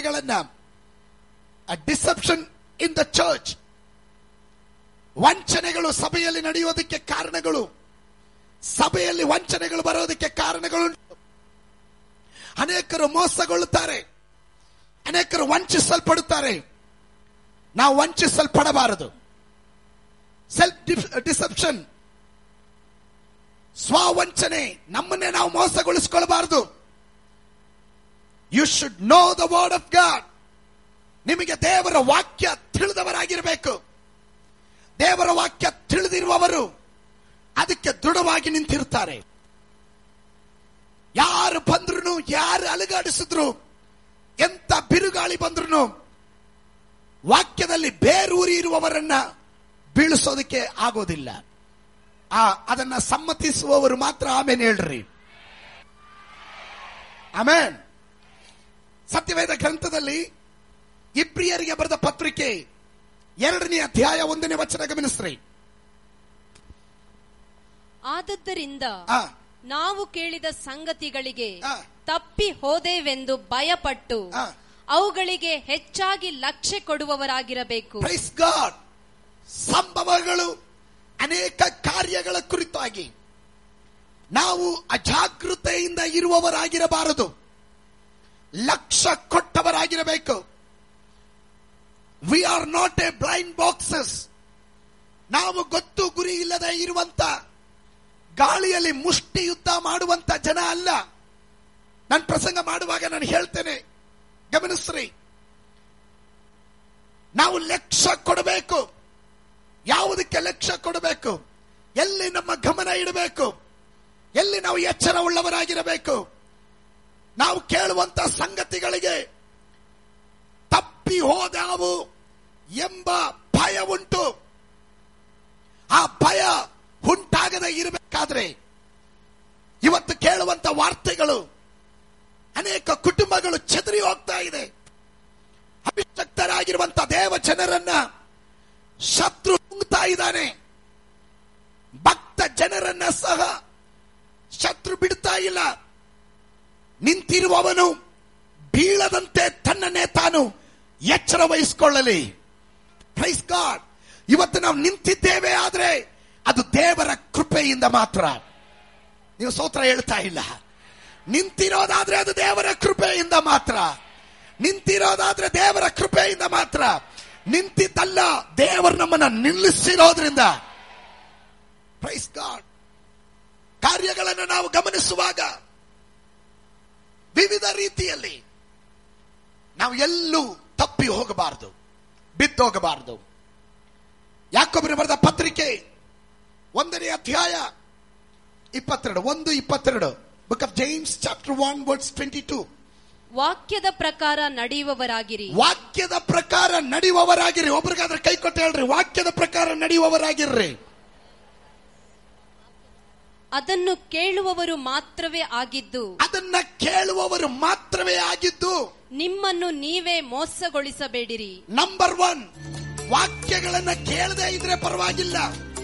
ವಂಚನೆಗಳನ್ನ deception in the church ವಂಚನೆಗಳು ಸಭೆಯಲ್ಲಿ ನಡೆಯೋದಕ್ಕೆ ಕಾರಣಗಳು ಸಭೆಯಲ್ಲಿ ವಂಚನೆಗಳು ಬರೋದಕ್ಕೆ ಕಾರಣಗಳು ಅನೇಕರು ಮೋಸಗೊಳ್ಳುತ್ತಾರೆ ಅನೇಕರು ವಂಚಿಸಲ್ಪಡುತ್ತಾರೆ ನಾವು ವಂಚಿಸಲ್ಪಡಬಾರದು ಸೆಲ್ಫ್ ಡಿಸೆಪ್ಷನ್ ಸ್ವಾವಂಚನೆ ನಮ್ಮನ್ನೇ ನಾವು ಮೋಸಗೊಳಿಸಿಕೊಳ್ಳಬಾರದು you should know the word of God ನಿಮಗೆ ದೇವರ ವಾಕ್ಯ ತಿಳಿದವರಾಗಿರಬೇಕು ದೇವರ ವಾಕ್ಯ ತಿಳಿದಿರುವವರು ಅದಕ್ಕೆ ದೃಢವಾಗಿ ನಿಂತಿರ್ತಾರೆ ಯಾರು ಬಂದ್ರು ಯಾರು ಅಲುಗಾಡಿಸಿದ್ರು ಎಂತ ಬಿರುಗಾಳಿ ಬಂದ್ರು ವಾಕ್ಯದಲ್ಲಿ ಬೇರೂರಿ ಇರುವವರನ್ನ ಬೀಳಿಸೋದಕ್ಕೆ ಆಗೋದಿಲ್ಲ ಆ ಅದನ್ನ ಸಮ್ಮತಿಸುವವರು ಮಾತ್ರ ಆಮೇಲೆ ಹೇಳ್ರಿ ಆಮೇನ್ ಸತ್ಯವೇದ ಗ್ರಂಥದಲ್ಲಿ ಇಬ್ರಿಯರಿಗೆ ಬರೆದ ಪತ್ರಿಕೆ ಎರಡನೇ ಅಧ್ಯಾಯ ಒಂದನೇ ವಚನ ಗಮನಿಸ್ರಿ ಆದದ್ದರಿಂದ ಆ, ನಾವು ಕೇಳಿದ ಸಂಗತಿಗಳಿಗೆ ಆ. ತಪ್ಪಿ ಹೋದೇವೆಂದು ಭಯಪಟ್ಟು ಆ. ಅವುಗಳಿಗೆ ಹೆಚ್ಚಾಗಿ ಲಕ್ಷ್ಯ ಕೊಡುವವರಾಗಿರಬೇಕು ಪ್ರೈಸ್ ಗಾಡ್ ಸಂಭವಗಳು ಅನೇಕ ಕಾರ್ಯಗಳ ಕುರಿತಾಗಿ ನಾವು ಅಜಾಗೃತೆಯಿಂದ ಇರುವವರಾಗಿರಬಾರದು ಲಕ್ಷ್ಯ ಕೊಟ್ಟವರಾಗಿರಬೇಕು we are not a blind boxes ನಾವು ಗೊತ್ತು ಗುರಿ ಇಲ್ಲದೆ ಇರುವಂತ ಗಾಳಿಯಲ್ಲಿ ಮುಷ್ಟಿ ಯುದ್ಧ ಮಾಡುವಂತ ಜನ ಅಲ್ಲ ನಾನು ಪ್ರಸಂಗ ಮಾಡುವಾಗ ನಾನು ಹೇಳ್ತೇನೆ ಗಮನಿಸ್ರಿ ನಾವು ಲಕ್ಷ್ಯ ಕೊಡಬೇಕು ಯಾವುದಕ್ಕೆ ಲಕ್ಷ್ಯ ಕೊಡಬೇಕು ಎಲ್ಲಿ ನಮ್ಮ ಗಮನ ಇಡಬೇಕು ಎಲ್ಲಿ ನಾವು ಎಚ್ಚರ ಉಳ್ಳವರಾಗಿರಬೇಕು ನಾವು ಕೇಳುವಂತ ಸಂಗತಿಗಳಿಗೆ ತಪ್ಪಿ ಹೋದಾವು ಎಂಬ ಭಯ ಉಂಟು ಆ ಭಯ ಉಂಟಾಗದೆ ಇರಬೇಕಾದ್ರೆ ಇವತ್ತು ಕೇಳುವಂತ ವಾರ್ತೆಗಳು ಅನೇಕ ಕುಟುಂಬಗಳು ಚೆದರಿ ಹೋಗ್ತಾ ಇದೆ ಅಭಿಷಕ್ತರಾಗಿರುವಂತ ದೇವ ಜನರನ್ನ ಶತ್ರು ನುಂಗ್ತಾ ಇದ್ದಾನೆ ಭಕ್ತ ಜನರನ್ನ ಸಹ ಶತ್ರು ಬಿಡ್ತಾ ಇಲ್ಲ ನಿಂತಿರುವವನು ಬೀಳದಂತೆ ತನ್ನನ್ನೇ ತಾನು ಎಚ್ಚರ ವಹಿಸಿಕೊಳ್ಳಲಿ ಪ್ರೈಸ್ ಗಾಡ್ ಇವತ್ತು ನಾವು ನಿಂತಿದ್ದೇವೆ ಆದ್ರೆ ಅದು ದೇವರ ಕೃಪೆಯಿಂದ ಮಾತ್ರ ನೀವು ಸೋತ್ರ ಹೇಳ್ತಾ ಇಲ್ಲ ನಿಂತಿರೋದಾದ್ರೆ ಅದು ದೇವರ ಕೃಪೆಯಿಂದ ಮಾತ್ರ ನಿಂತಿರೋದಾದ್ರೆ ದೇವರ ಕೃಪೆಯಿಂದ ಮಾತ್ರ ನಿಂತಿದ್ದಲ್ಲ ದೇವರು ನಮ್ಮನ್ನ ನಿಲ್ಲಿಸಿರೋದ್ರಿಂದ ಪ್ರೈಸ್ ಗಾಡ್ ಕಾರ್ಯಗಳನ್ನು ನಾವು ಗಮನಿಸುವಾಗ ವಿವಿಧ ರೀತಿಯಲ್ಲಿ ನಾವು ಎಲ್ಲೂ ತಪ್ಪಿ ಹೋಗಬಾರದು ಬಿದ್ದೋಗಬಾರದು ಯಾಕೊಬ್ಬರು ಬರೆದ ಪತ್ರಿಕೆ ಒಂದನೇ ಅಧ್ಯಾಯ ಇಪ್ಪತ್ತೆರಡು ಒಂದು ಇಪ್ಪತ್ತೆರಡು book of James chapter one words twenty two ವಾಕ್ಯದ ಪ್ರಕಾರ ನಡೆಯುವವರಾಗಿರಿ ವಾಕ್ಯದ ಪ್ರಕಾರ ನಡೆಯುವವರಾಗಿರಿ ಒಬ್ರಿಗಾದ್ರೆ ಕೈ ಕೊಟ್ಟು ಹೇಳ್ರಿ ವಾಕ್ಯದ ಪ್ರಕಾರ ನಡೆಯುವವರಾಗಿರ್ರಿ ಅದನ್ನು ಕೇಳುವವರು ಮಾತ್ರವೇ ಆಗಿದ್ದು ಅದನ್ನ ಕೇಳುವವರು ಮಾತ್ರವೇ ಆಗಿದ್ದು ನಿಮ್ಮನ್ನು ನೀವೇ ಮೋಸಗೊಳಿಸಬೇಡಿರಿ ನಂಬರ್ ಒನ್ ವಾಕ್ಯಗಳನ್ನ ಕೇಳದೆ ಇದ್ರೆ ಪರವಾಗಿಲ್ಲ